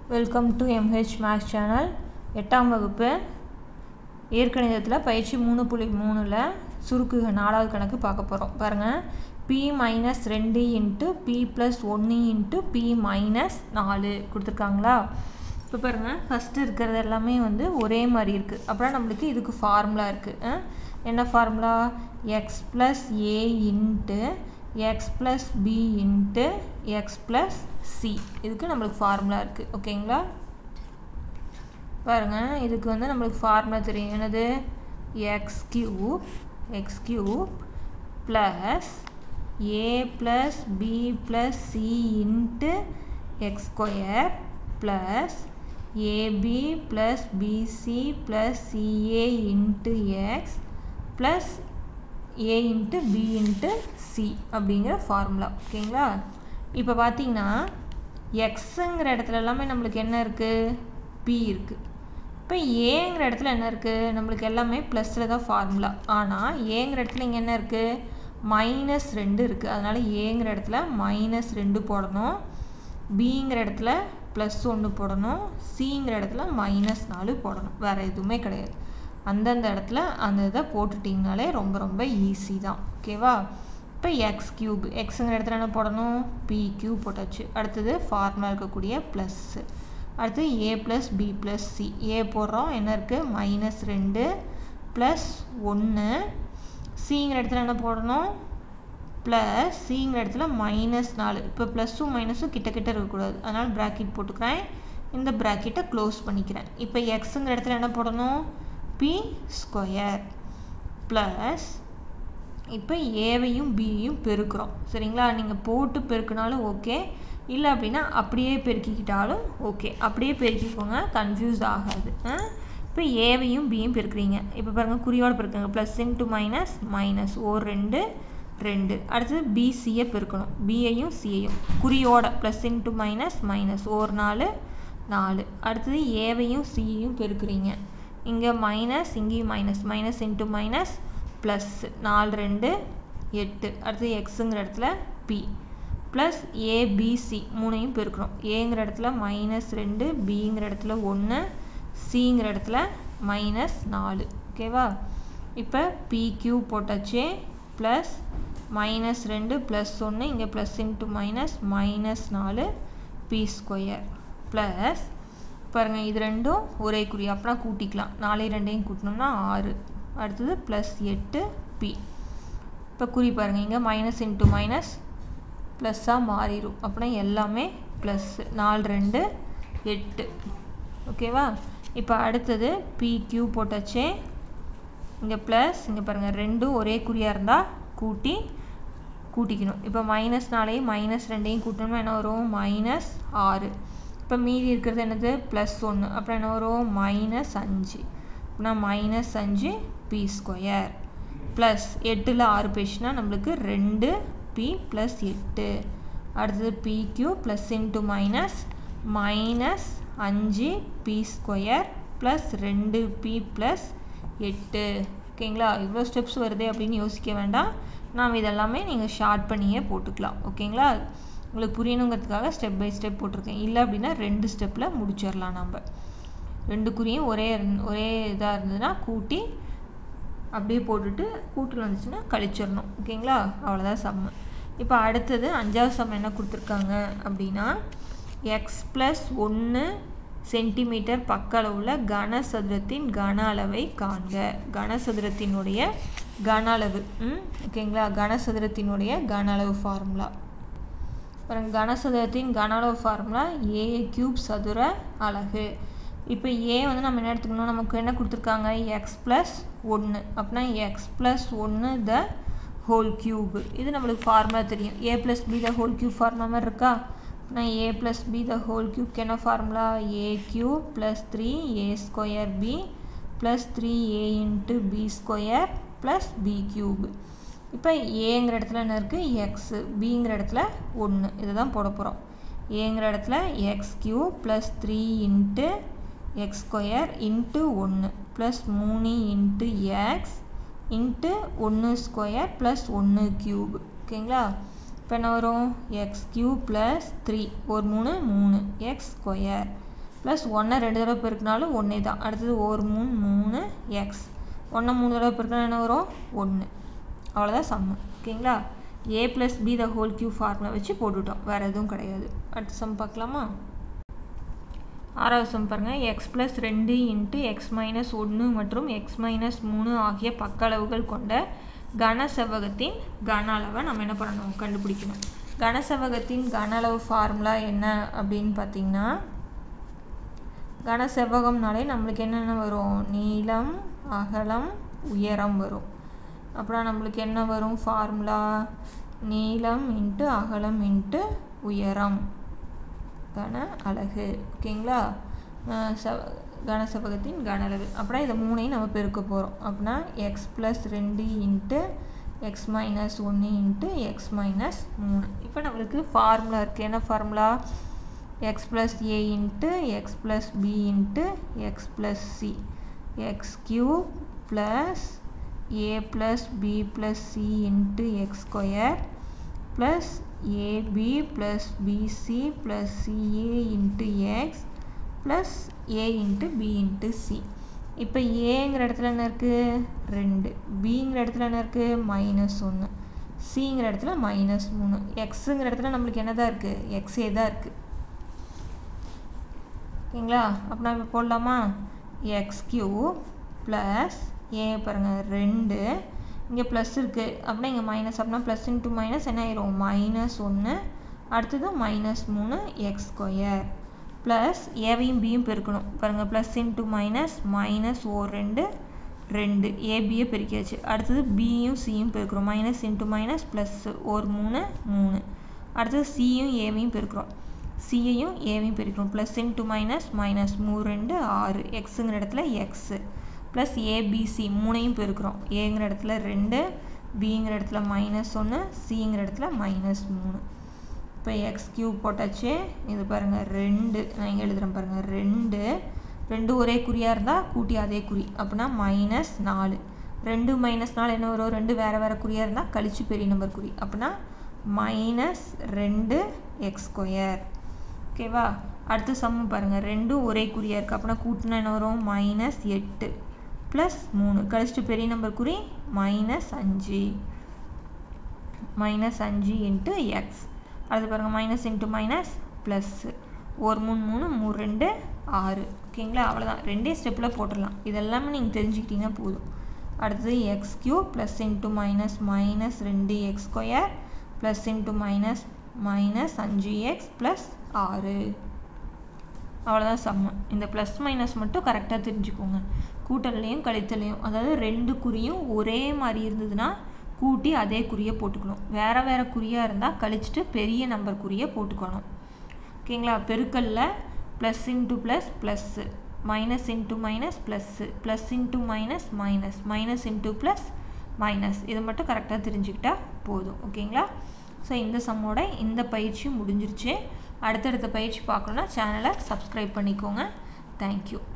welcome to MH maths channel எட்டாம் வகுப்பு இயற்கணிதத்தில் பயிற்சி மூணு புள்ளி மூணில் சுருக்குக நாலாவது கணக்கு பார்க்க போகிறோம் பாருங்கள் பி மைனஸ் ரெண்டு இன்ட்டு பி ப்ளஸ் ஒன்று இன்ட்டு பி மைனஸ் நாலு கொடுத்துருக்காங்களா இப்போ பாருங்கள் ஃபஸ்ட்டு இருக்கிறது எல்லாமே வந்து ஒரே மாதிரி இருக்குது அப்புறம் நம்மளுக்கு இதுக்கு ஃபார்முலா இருக்குது என்ன formula x plus a into x plus b into x plus c இதுக்கு நம்மளுக்கு ஃபார்முலா இருக்குது ஓகேங்களா பாருங்கள் இதுக்கு வந்து நம்மளுக்கு ஃபார்முலா தெரியும் என்னது x cube x cube plus a plus b plus c into x square plus a b plus b c plus c a into x plus a into b into c அப்படிங்கிற ஃபார்முலா ஓகேங்களா இப்போ பார்த்தீங்கன்னா எக்ஸுங்கிற இடத்துல எல்லாமே நம்மளுக்கு என்ன இருக்குது பி இருக்குது இப்போ ஏங்கிற இடத்துல என்ன இருக்குது நம்மளுக்கு எல்லாமே ப்ளஸில் தான் ஃபார்முலா ஆனால் ஏங்கிற இடத்துல இங்கே என்ன இருக்குது மைனஸ் ரெண்டு இருக்குது அதனால் ஏங்கிற இடத்துல மைனஸ் ரெண்டு போடணும் பிங்கிற இடத்துல ப்ளஸ் ஒன்று போடணும் சிங்கிற இடத்துல மைனஸ் நாலு போடணும் வேறு எதுவுமே கிடையாது அந்தந்த இடத்துல அந்த இதை போட்டுட்டிங்கனாலே ரொம்ப ரொம்ப ஈஸி தான் ஓகேவா இப்போ எக்ஸ் கியூப் எக்ஸுங்கிற இடத்துல என்ன போடணும் பி கியூப் போட்டாச்சு அடுத்தது ஃபார்முலா இருக்கக்கூடிய ப்ளஸ்ஸு அடுத்து a plus b plus c a போடுறோம் என்ன இருக்குது மைனஸ் ரெண்டு ப்ளஸ் ஒன்று சிங்கிற இடத்துல என்ன போடணும் ப்ளஸ் சிங்கிற இடத்துல மைனஸ் நாலு இப்போ ப்ளஸ்ஸும் மைனஸும் கிட்ட கிட்ட இருக்கக்கூடாது அதனால் ப்ராக்கெட் போட்டுக்கிறேன் இந்த ப்ராக்கெட்டை க்ளோஸ் பண்ணிக்கிறேன் இப்போ எக்ஸுங்கிற இடத்துல என்ன போடணும் பி ஸ்கொயர் ப்ளஸ் இப்போ ஏவையும் பியையும் பெருக்கிறோம் சரிங்களா நீங்கள் போட்டு பெருக்கினாலும் ஓகே இல்லை அப்படின்னா அப்படியே பெருக்கிக்கிட்டாலும் ஓகே அப்படியே பெருக்கிக்கோங்க கன்ஃபியூஸ் ஆகாது இப்போ ஏவையும் பியும் பெருக்குறீங்க இப்போ பாருங்கள் குறியோடு பெருக்குங்க ப்ளஸ் இன்ட்டு மைனஸ் மைனஸ் ஓர் ரெண்டு ரெண்டு அடுத்தது பிசியை பெருக்கணும் பியையும் சியையும் குறியோட ப்ளஸ் இன்ட்டு மைனஸ் மைனஸ் ஓர் நாலு நாலு அடுத்தது ஏவையும் சியையும் பெருக்குறீங்க இங்கே மைனஸ் இங்கேயும் minus minus into minus plus நாலு ரெண்டு எட்டு அடுத்தது எக்ஸுங்கிற இடத்துல பி ப்ளஸ் ஏபிசி மூணையும் பெருக்கணும் ஏங்கிற இடத்துல மைனஸ் ரெண்டு பிங்கிற இடத்துல ஒன்று சிங்கிற இடத்துல மைனஸ் நாலு ஓகேவா இப்போ பிக்யூ போட்டாச்சு ப்ளஸ் மைனஸ் ரெண்டு ப்ளஸ் ஒன்று இங்கே ப்ளஸ் இன்ட்டு மைனஸ் மைனஸ் நாலு பி ஸ்கொயர் ப்ளஸ் பாருங்கள் இது ரெண்டும் ஒரே குறி அப்படின்னா கூட்டிக்கலாம் நாலே ரெண்டையும் கூட்டினோம்னா ஆறு அடுத்தது ப்ளஸ் எட்டு பி இப்போ குறி பாருங்கள் இங்கே மைனஸ் இன்ட்டு மைனஸ் ப்ளஸ்ஸாக மாறிடும் அப்படின்னா எல்லாமே ப்ளஸ்ஸு நாலு ரெண்டு எட்டு ஓகேவா இப்போ அடுத்தது பி கியூ போட்டாச்சே இங்கே ப்ளஸ் இங்கே பாருங்கள் ரெண்டும் ஒரே குறியாக இருந்தால் கூட்டி கூட்டிக்கணும் இப்போ மைனஸ் நாலையும் மைனஸ் ரெண்டையும் கூட்டணும்னா என்ன வரும் மைனஸ் ஆறு இப்போ மீதி இருக்கிறது என்னது ப்ளஸ் ஒன்று அப்புறம் என்ன வரும் மைனஸ் அஞ்சு அப்படின்னா மைனஸ் அஞ்சு பி ஸ்கொயர் ப்ளஸ் எட்டில் ஆறு பேசுனா நம்மளுக்கு ரெண்டு பி ப்ளஸ் எட்டு அடுத்தது b cube plus into minus minus அஞ்சு பி ஸ்கொயர் ப்ளஸ் ரெண்டு பி ப்ளஸ் எட்டு ஓகேங்களா இவ்வளோ ஸ்டெப்ஸ் வருதே அப்படின்னு யோசிக்க வேண்டாம் நாம் இதெல்லாமே நீங்கள் ஷார்ட் பண்ணியே போட்டுக்கலாம் ஓகேங்களா உங்களுக்கு புரியணுங்கிறதுக்காக ஸ்டெப் பை ஸ்டெப் போட்டிருக்கேன் இல்லை அப்படின்னா ரெண்டு ஸ்டெப்பில் முடிச்சிடலாம் நம்ம ரெண்டு குறியும் ஒரே ஒரே இதாக இருந்ததுன்னா கூட்டி அப்படியே போட்டுட்டு கூட்டில் வந்துச்சுன்னா கழிச்சிடணும் ஓகேங்களா அவ்வளோதான் சம்மு இப்போ அடுத்தது அஞ்சாவது சம் என்ன கொடுத்துருக்காங்க அப்படின்னா எக்ஸ் ப்ளஸ் ஒன்று சென்டிமீட்டர் பக்க அளவுள்ள கனசதுரத்தின் கன அளவை காண்க கனசதுரத்தினுடைய கன அளவு ம் ஓகேங்களா கனசதுரத்தினுடைய கன அளவு ஃபார்முலா அப்புறம் கனசதுரத்தின் கன அளவு ஃபார்முலா ஏ கியூப் சதுர அலகு இப்போ ஏ வந்து நம்ம என்ன எடுத்துக்கணும் நமக்கு என்ன கொடுத்துருக்காங்க எக்ஸ் ப்ளஸ் ஒன்று அப்படின்னா எக்ஸ் ப்ளஸ் ஒன்று த ஹோல் கியூப் இது நம்மளுக்கு ஃபார்முலா தெரியும் a plus b the whole cube formula மாதிரி இருக்கா அப்படின்னா a plus b the whole கியூப்க்கு என்ன formula a cube plus three a square b plus three a into b square plus b cube இப்போ ஏங்கிற இடத்துல என்ன இருக்குது எக்ஸு பிங்கிற இடத்துல ஒன்று இதை தான் போட போகிறோம் ஏங்கிற இடத்துல x cube plus three into x square into ஒன்று ப்ளஸ் மூணு இன்ட்டு எக்ஸ் இன்ட்டு ஒன்று ஸ்கொயர் ப்ளஸ் ஒன்று க்யூப் ஓகேங்களா இப்போ என்ன வரும் எக்ஸ் கியூப் ப்ளஸ் த்ரீ ஒரு மூணு மூணு எக்ஸ் ஸ்கொயர் ப்ளஸ் ஒன்றை ரெண்டு தடவை பெருக்கினாலும் ஒன்றே தான் அடுத்தது ஒரு மூணு மூணு எக்ஸ் ஒன்றை மூணு தடவை பெருக்கினா என்ன வரும் ஒன்று அவ்வளோதான் சம்மு ஓகேங்களா a plus b the whole cube formula வச்சு போட்டுவிட்டோம் வேறு எதுவும் கிடையாது அடுத்த சம் பார்க்கலாமா ஆறாவது சம் பாருங்கள் எக்ஸ் ப்ளஸ் ரெண்டு இன்ட்டு எக்ஸ் மைனஸ் ஒன்று மற்றும் எக்ஸ் மைனஸ் மூணு ஆகிய பக்க அளவுகள் கொண்ட கன செவ்வகத்தின் கன அளவை நம்ம என்ன பண்ணணும் கண்டுபிடிக்கணும் கன செவ்வகத்தின் கன அளவு ஃபார்முலா என்ன அப்படின்னு பார்த்தீங்கன்னா கன செவ்வகம்னாலே நம்மளுக்கு என்னென்ன வரும் நீளம் அகலம் உயரம் வரும் அப்புறம் நம்மளுக்கு என்ன வரும் ஃபார்முலா நீளம் இன்ட்டு அகலம் இன்ட்டு உயரம் கன அலகு ஓகேங்களா செவ கன செவ்வகத்தின் கன அளவு அப்புறம் இதை மூணையும் நம்ம பெருக்க போகிறோம் அப்படின்னா எக்ஸ் ப்ளஸ் ரெண்டு இன்ட்டு எக்ஸ் மைனஸ் ஒன்று இன்ட்டு எக்ஸ் மைனஸ் மூணு இப்போ நம்மளுக்கு ஃபார்முலா இருக்குது என்ன formula x plus a into x plus b into x plus c x cube plus a plus b plus c into x square plus a b plus b c plus c a into x plus a into b into c இப்போ ஏங்கிற இடத்துல என்ன இருக்குது ரெண்டு பிங்கிற இடத்துல என்ன இருக்குது மைனஸ் ஒன்று சிங்கிற இடத்துல மைனஸ் மூணு எக்ஸுங்கிற இடத்துல நம்மளுக்கு என்ன தான் இருக்குது எக்ஸே தான் இருக்குது ஓகேங்களா அப்படின்னா இப்போ போடலாமா எக்ஸ் கியூப் ப்ளஸ் ஏ பாருங்கள் ரெண்டு இங்கே ப்ளஸ் இருக்குது அப்படின்னா இங்கே மைனஸ் அப்படின்னா ப்ளஸ் இன்ட்டு மைனஸ் என்ன ஆயிரும் மைனஸ் ஒன்று அடுத்தது மைனஸ் மூணு எக்ஸ் ஸ்கொயர் ப்ளஸ் ஏவையும் பியும் பெருக்கணும் பாருங்கள் ப்ளஸ் இன்ட்டு மைனஸ் மைனஸ் ஓ ரெண்டு ரெண்டு ஏபியை பெருக்கியாச்சு அடுத்தது பியும் சியும் பெருக்கிறோம் மைனஸ் இன்ட்டு மைனஸ் ப்ளஸ் ஒரு மூணு மூணு அடுத்தது சியும் ஏவையும் பெருக்கிறோம் சியையும் ஏவையும் பெருக்கிறோம் ப்ளஸ் இன்ட்டு மைனஸ் மைனஸ் மூணு ரெண்டு ஆறு எக்ஸுங்கிற இடத்துல எக்ஸு ப்ளஸ் ஏபிசி மூணையும் பெருக்கிறோம் ஏங்கிற இடத்துல ரெண்டு பிங்கிற இடத்துல மைனஸ் ஒன்று சிங்கிற இடத்துல மைனஸ் மூணு இப்போ எக்ஸ் கியூப் போட்டாச்சு இது பாருங்கள் ரெண்டு நான் இங்கே எழுதுகிறேன் பாருங்கள் ரெண்டு ரெண்டு ஒரே குறியாக இருந்தால் கூட்டி அதே குறி அப்படின்னா மைனஸ் நாலு ரெண்டு மைனஸ் நாலு என்ன வரும் ரெண்டு வேறு வேறு குறியாக இருந்தால் கழிச்சு பெரிய நம்பர் குறி அப்படின்னா மைனஸ் ரெண்டு எக்ஸ் ஸ்கொயர் ஓகேவா அடுத்து சம்மு பாருங்கள் ரெண்டும் ஒரே குறியாக இருக்குது அப்படின்னா கூட்டினா என்ன வரும் மைனஸ் எட்டு ப்ளஸ் மூணு கழிச்சிட்டு பெரிய நம்பர் குறி மைனஸ் அஞ்சு மைனஸ் அஞ்சு இன்ட்டு எக்ஸ் அடுத்து பாருங்கள் மைனஸ் இன்ட்டு மைனஸ் ப்ளஸ்ஸு ஒரு மூணு மூணு மூணு ரெண்டு ஆறு ஓகேங்களா அவ்வளோதான் ரெண்டே ஸ்டெப்பில் போட்டுடலாம் இதெல்லாமே நீங்கள் தெரிஞ்சுக்கிட்டிங்கன்னா போதும் அடுத்தது x cube plus into minus minus ரெண்டு x square plus into minus minus அஞ்சு எக்ஸ் ப்ளஸ் ஆறு அவ்வளோதான் சம்மு இந்த ப்ளஸ் மைனஸ் மட்டும் கரெக்டாக தெரிஞ்சுக்கோங்க கூட்டல்லையும் கழித்தலையும் அதாவது ரெண்டு குறியும் ஒரே மாதிரி இருந்ததுன்னா கூட்டி அதே குறியை போட்டுக்கணும் வேறு வேறு குறியாக இருந்தால் கழிச்சிட்டு பெரிய நம்பர் குறியை போட்டுக்கணும் ஓகேங்களா பெருக்கல்ல plus into plus plus minus into minus plus plus into minus minus minus into plus minus இது மட்டும் கரெக்டாக தெரிஞ்சுக்கிட்டா போதும் ஓகேங்களா ஸோ இந்த சம்மோட இந்த பயிற்சி முடிஞ்சிருச்சு அடுத்தடுத்த பயிற்சி பார்க்கணுன்னா சேனலை சப்ஸ்கிரைப் பண்ணிக்கோங்க தேங்க்யூ